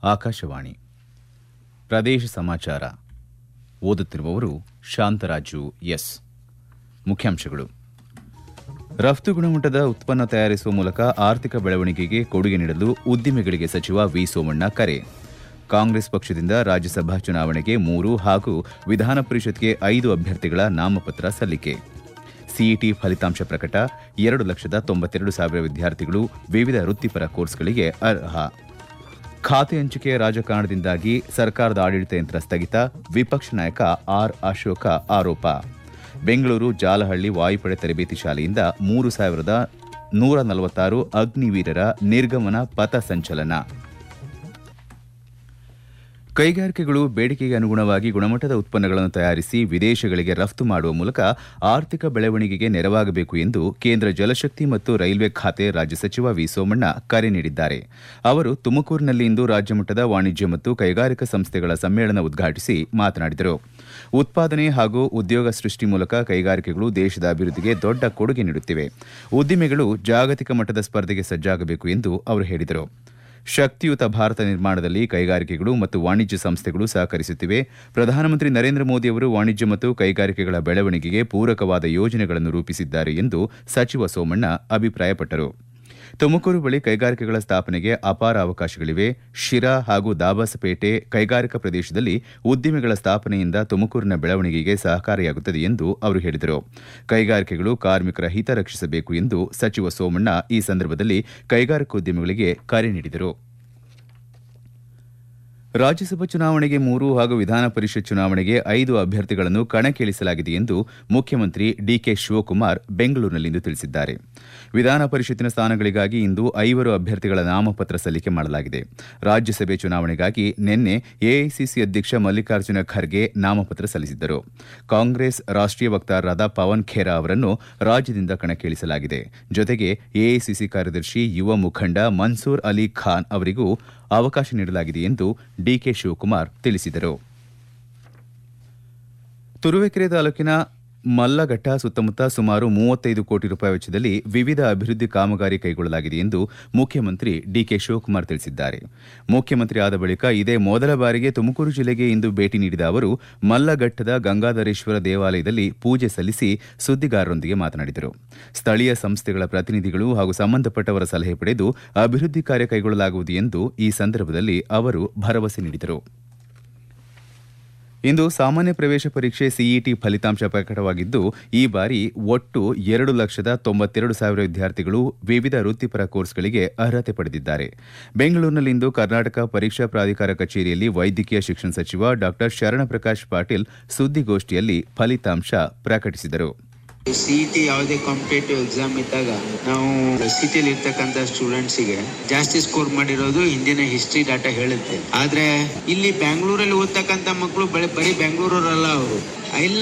ಆಕಾಶವಾಣಿ ಪ್ರದೇಶ ಸಮಾಚಾರ ಓದುತ್ತಿರುವವರು ಶಾಂತರಾಜು ಎಸ್ ಮುಖ್ಯಾಂಶಗಳು ರಫ್ತು ಗುಣಮಟ್ಟದ ಉತ್ಪನ್ನ ತಯಾರಿಸುವ ಮೂಲಕ ಆರ್ಥಿಕ ಬೆಳವಣಿಗೆಗೆ ಕೊಡುಗೆ ನೀಡಲು ಉದ್ದಿಮೆಗಳಿಗೆ ಸಚಿವ ವಿ ಸೋಮಣ್ಣ ಕರೆ ಕಾಂಗ್ರೆಸ್ ಪಕ್ಷದಿಂದ ರಾಜ್ಯಸಭಾ ಚುನಾವಣೆಗೆ ಮೂರು ಹಾಗೂ ವಿಧಾನ ಪರಿಷತ್ಗೆ ಐದು ಅಭ್ಯರ್ಥಿಗಳ ನಾಮಪತ್ರ ಸಲ್ಲಿಕೆ ಸಿಇಟಿ ಫಲಿತಾಂಶ ಪ್ರಕಟ ಎರಡು ಲಕ್ಷದ ತೊಂಬತ್ತೆರಡು ಸಾವಿರ ವಿದ್ಯಾರ್ಥಿಗಳು ವಿವಿಧ ವೃತ್ತಿಪರ ಕೋರ್ಸ್ಗಳಿಗೆ ಅರ್ಹ ಖಾತೆ ಹಂಚಿಕೆಯ ರಾಜಕಾರಣದಿಂದಾಗಿ ಸರ್ಕಾರದ ಆಡಳಿತ ಯಂತ್ರ ಸ್ಥಗಿತ ವಿಪಕ್ಷ ನಾಯಕ ಆರ್ ಅಶೋಕ ಆರೋಪ ಬೆಂಗಳೂರು ಜಾಲಹಳ್ಳಿ ವಾಯುಪಡೆ ತರಬೇತಿ ಶಾಲೆಯಿಂದ ಮೂರು ಸಾವಿರದ ನೂರ ನಲವತ್ತಾರು ಅಗ್ನಿವೀರರ ನಿರ್ಗಮನ ಪಥ ಸಂಚಲನ ಕೈಗಾರಿಕೆಗಳು ಬೇಡಿಕೆಗೆ ಅನುಗುಣವಾಗಿ ಗುಣಮಟ್ಟದ ಉತ್ಪನ್ನಗಳನ್ನು ತಯಾರಿಸಿ ವಿದೇಶಗಳಿಗೆ ರಫ್ತು ಮಾಡುವ ಮೂಲಕ ಆರ್ಥಿಕ ಬೆಳವಣಿಗೆಗೆ ನೆರವಾಗಬೇಕು ಎಂದು ಕೇಂದ್ರ ಜಲಶಕ್ತಿ ಮತ್ತು ರೈಲ್ವೆ ಖಾತೆ ರಾಜ್ಯ ಸಚಿವ ವಿ ಸೋಮಣ್ಣ ಕರೆ ನೀಡಿದ್ದಾರೆ ಅವರು ತುಮಕೂರಿನಲ್ಲಿಂದು ರಾಜ್ಯಮಟ್ಟದ ವಾಣಿಜ್ಯ ಮತ್ತು ಕೈಗಾರಿಕಾ ಸಂಸ್ಥೆಗಳ ಸಮ್ಮೇಳನ ಉದ್ಘಾಟಿಸಿ ಮಾತನಾಡಿದರು ಉತ್ಪಾದನೆ ಹಾಗೂ ಉದ್ಯೋಗ ಸೃಷ್ಟಿ ಮೂಲಕ ಕೈಗಾರಿಕೆಗಳು ದೇಶದ ಅಭಿವೃದ್ಧಿಗೆ ದೊಡ್ಡ ಕೊಡುಗೆ ನೀಡುತ್ತಿವೆ ಉದ್ದಿಮೆಗಳು ಜಾಗತಿಕ ಮಟ್ಟದ ಸ್ಪರ್ಧೆಗೆ ಸಜ್ಜಾಗಬೇಕು ಎಂದು ಅವರು ಹೇಳಿದರು ಶಕ್ತಿಯುತ ಭಾರತ ನಿರ್ಮಾಣದಲ್ಲಿ ಕೈಗಾರಿಕೆಗಳು ಮತ್ತು ವಾಣಿಜ್ಯ ಸಂಸ್ಥೆಗಳು ಸಹಕರಿಸುತ್ತಿವೆ ಪ್ರಧಾನಮಂತ್ರಿ ನರೇಂದ್ರ ಮೋದಿ ಅವರು ವಾಣಿಜ್ಯ ಮತ್ತು ಕೈಗಾರಿಕೆಗಳ ಬೆಳವಣಿಗೆಗೆ ಪೂರಕವಾದ ಯೋಜನೆಗಳನ್ನು ರೂಪಿಸಿದ್ದಾರೆ ಎಂದು ಸಚಿವ ಸೋಮಣ್ಣ ಅಭಿಪ್ರಾಯಪಟ್ಟರು ತುಮಕೂರು ಬಳಿ ಕೈಗಾರಿಕೆಗಳ ಸ್ಥಾಪನೆಗೆ ಅಪಾರ ಅವಕಾಶಗಳಿವೆ ಶಿರಾ ಹಾಗೂ ದಾಬಾಸಪೇಟೆ ಕೈಗಾರಿಕಾ ಪ್ರದೇಶದಲ್ಲಿ ಉದ್ದಿಮೆಗಳ ಸ್ಥಾಪನೆಯಿಂದ ತುಮಕೂರಿನ ಬೆಳವಣಿಗೆಗೆ ಸಹಕಾರಿಯಾಗುತ್ತದೆ ಎಂದು ಅವರು ಹೇಳಿದರು ಕೈಗಾರಿಕೆಗಳು ಕಾರ್ಮಿಕರ ಹಿತ ರಕ್ಷಿಸಬೇಕು ಎಂದು ಸಚಿವ ಸೋಮಣ್ಣ ಈ ಸಂದರ್ಭದಲ್ಲಿ ಕೈಗಾರಿಕೋದ್ಯಮಿಗಳಿಗೆ ಕರೆ ನೀಡಿದರು ರಾಜ್ಯಸಭಾ ಚುನಾವಣೆಗೆ ಮೂರು ಹಾಗೂ ವಿಧಾನ ಪರಿಷತ್ ಚುನಾವಣೆಗೆ ಐದು ಅಭ್ಯರ್ಥಿಗಳನ್ನು ಕಣಕ್ಕಿಳಿಸಲಾಗಿದೆ ಎಂದು ಮುಖ್ಯಮಂತ್ರಿ ಡಿಕೆ ಶಿವಕುಮಾರ್ ಬೆಂಗಳೂರಿನಲ್ಲಿಂದು ತಿಳಿಸಿದ್ದಾರೆ ವಿಧಾನ ಪರಿಷತ್ತಿನ ಸ್ಥಾನಗಳಿಗಾಗಿ ಇಂದು ಐವರು ಅಭ್ಯರ್ಥಿಗಳ ನಾಮಪತ್ರ ಸಲ್ಲಿಕೆ ಮಾಡಲಾಗಿದೆ ರಾಜ್ಯಸಭೆ ಚುನಾವಣೆಗಾಗಿ ನಿನ್ನೆ ಎಐಸಿಸಿ ಅಧ್ಯಕ್ಷ ಮಲ್ಲಿಕಾರ್ಜುನ ಖರ್ಗೆ ನಾಮಪತ್ರ ಸಲ್ಲಿಸಿದ್ದರು ಕಾಂಗ್ರೆಸ್ ರಾಷ್ಟೀಯ ವಕ್ತಾರರಾದ ಪವನ್ ಖೇರಾ ಅವರನ್ನು ರಾಜ್ಯದಿಂದ ಕಣಕ್ಕಿಳಿಸಲಾಗಿದೆ ಜೊತೆಗೆ ಎಐಸಿಸಿ ಕಾರ್ಯದರ್ಶಿ ಯುವ ಮುಖಂಡ ಮನ್ಸೂರ್ ಅಲಿ ಖಾನ್ ಅವರಿಗೂ ಅವಕಾಶ ನೀಡಲಾಗಿದೆ ಎಂದು ಡಿಕೆ ಶಿವಕುಮಾರ್ ತಿಳಿಸಿದರು ತುರುವೇಕೆರೆ ತಾಲೂಕಿನ ಮಲ್ಲಘಟ್ಟ ಸುತ್ತಮುತ್ತ ಸುಮಾರು ಮೂವತ್ತೈದು ಕೋಟಿ ರೂಪಾಯಿ ವೆಚ್ಚದಲ್ಲಿ ವಿವಿಧ ಅಭಿವೃದ್ಧಿ ಕಾಮಗಾರಿ ಕೈಗೊಳ್ಳಲಾಗಿದೆ ಎಂದು ಮುಖ್ಯಮಂತ್ರಿ ಡಿಕೆ ಶಿವಕುಮಾರ್ ತಿಳಿಸಿದ್ದಾರೆ ಮುಖ್ಯಮಂತ್ರಿ ಆದ ಬಳಿಕ ಇದೇ ಮೊದಲ ಬಾರಿಗೆ ತುಮಕೂರು ಜಿಲ್ಲೆಗೆ ಇಂದು ಭೇಟಿ ನೀಡಿದ ಅವರು ಮಲ್ಲಘಟ್ಟದ ಗಂಗಾಧರೇಶ್ವರ ದೇವಾಲಯದಲ್ಲಿ ಪೂಜೆ ಸಲ್ಲಿಸಿ ಸುದ್ದಿಗಾರರೊಂದಿಗೆ ಮಾತನಾಡಿದರು ಸ್ಥಳೀಯ ಸಂಸ್ಥೆಗಳ ಪ್ರತಿನಿಧಿಗಳು ಹಾಗೂ ಸಂಬಂಧಪಟ್ಟವರ ಸಲಹೆ ಪಡೆದು ಅಭಿವೃದ್ಧಿ ಕಾರ್ಯ ಕೈಗೊಳ್ಳಲಾಗುವುದು ಎಂದು ಈ ಸಂದರ್ಭದಲ್ಲಿ ಅವರು ಭರವಸೆ ನೀಡಿದರು ಇಂದು ಸಾಮಾನ್ಯ ಪ್ರವೇಶ ಪರೀಕ್ಷೆ ಸಿಇಟಿ ಫಲಿತಾಂಶ ಪ್ರಕಟವಾಗಿದ್ದು ಈ ಬಾರಿ ಒಟ್ಟು ಎರಡು ಲಕ್ಷದ ತೊಂಬತ್ತೆರಡು ಸಾವಿರ ವಿದ್ಯಾರ್ಥಿಗಳು ವಿವಿಧ ವೃತ್ತಿಪರ ಕೋರ್ಸ್ಗಳಿಗೆ ಅರ್ಹತೆ ಪಡೆದಿದ್ದಾರೆ ಬೆಂಗಳೂರಿನಲ್ಲಿಂದು ಕರ್ನಾಟಕ ಪರೀಕ್ಷಾ ಪ್ರಾಧಿಕಾರ ಕಚೇರಿಯಲ್ಲಿ ವೈದ್ಯಕೀಯ ಶಿಕ್ಷಣ ಸಚಿವ ಡಾ ಶರಣಪ್ರಕಾಶ್ ಪಾಟೀಲ್ ಸುದ್ದಿಗೋಷ್ಠಿಯಲ್ಲಿ ಫಲಿತಾಂಶ ಪ್ರಕಟಿಸಿದರು ಸಿಇಟಿ ಯಾವುದೇ ಕಾಂಪಿಟೇಟಿವ್ ಎಕ್ಸಾಮ್ ಇದ್ದಾಗ ನಾವು ಸಿಟಿಲಿ ಇರ್ತಕ್ಕಂಥ ಸ್ಟೂಡೆಂಟ್ಸಿಗೆ ಜಾಸ್ತಿ ಸ್ಕೋರ್ ಮಾಡಿರೋದು ಹಿಂದಿನ ಹಿಸ್ಟ್ರಿ ಡಾಟಾ ಹೇಳುತ್ತೆ ಆದ್ರೆ ಇಲ್ಲಿ ಬ್ಯಾಂಗ್ಳೂರಲ್ಲಿ ಓದ್ತಕ್ಕಂಥ ಮಕ್ಕಳು ಬರೀ ಬರೀ ಬೆಂಗಳೂರಲ್ಲ ಅವರು ಇಲ್ಲ